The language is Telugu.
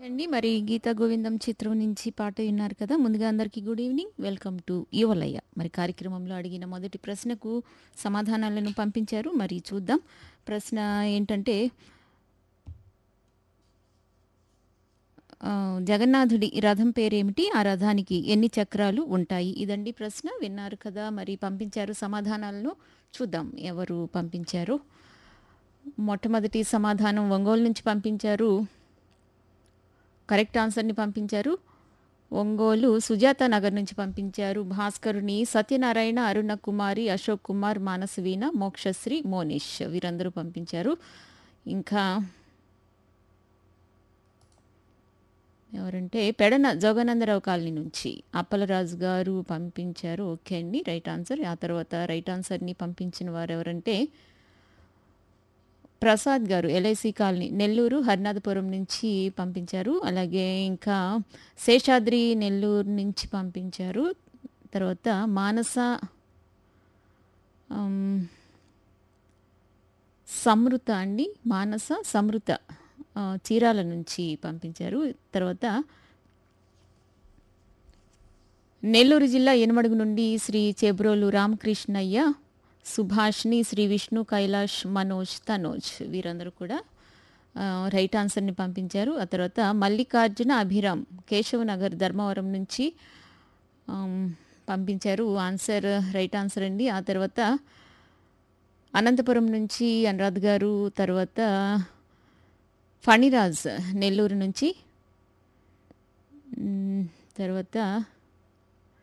అండి మరి గీతా గోవిందం చిత్రం నుంచి పాట విన్నారు కదా ముందుగా అందరికీ గుడ్ ఈవినింగ్ వెల్కమ్ టు యువలయ్య మరి కార్యక్రమంలో అడిగిన మొదటి ప్రశ్నకు సమాధానాలను పంపించారు మరి చూద్దాం ప్రశ్న ఏంటంటే ఆ, జగన్నాథుడి రథం పేరేమిటి ఆ రథానికి ఎన్ని చక్రాలు ఉంటాయి ఇదండి ప్రశ్న విన్నారు కదా మరి పంపించారు సమాధానాలను చూద్దాం ఎవరు పంపించారు మొట్టమొదటి సమాధానం ఒంగోలు నుంచి పంపించారు కరెక్ట్ ఆన్సర్ని పంపించారు ఒంగోలు సుజాత నగర్ నుంచి పంపించారు భాస్కరుని సత్యనారాయణ అరుణ కుమారి అశోక్ కుమార్ మానసవీణ మోక్షశ్రీ మోనిష్ వీరందరూ పంపించారు ఇంకా ఎవరంటే పెడన జోగానందరావు కాలనీ నుంచి అప్పలరాజు గారు పంపించారు ఓకే అండి రైట్ ఆన్సర్ ఆ తర్వాత రైట్ ఆన్సర్ని పంపించిన వారు ఎవరంటే ప్రసాద్ గారు ఎల్ఐసి కాలనీ నెల్లూరు హర్నాథపురం నుంచి పంపించారు అలాగే ఇంకా శేషాద్రి నెల్లూరు నుంచి పంపించారు తర్వాత మానస ఆమ్, సమృత అండి మానస సమృత ఆ, చీరాల నుంచి పంపించారు తర్వాత నెల్లూరు జిల్లా ఎనమడుగు నుండి శ్రీ చెబ్రోలు రామకృష్ణయ్య సుభాష్ని శ్రీ విష్ణు కైలాష్ మనోజ్ తనోజ్ వీరందరూ కూడా ఆ, రైట్ ఆన్సర్ని పంపించారు ఆ తర్వాత మల్లికార్జున అభిరామ్ కేశవనగర్ ధర్మవరం నుంచి ఆమ్, పంపించారు ఆన్సర్ రైట్ ఆన్సర్ అండి ఆ తర్వాత అనంతపురం నుంచి అనురాధ్ గారు తర్వాత ఫణిరాజ్ నెల్లూరు నుంచి మ్, తర్వాత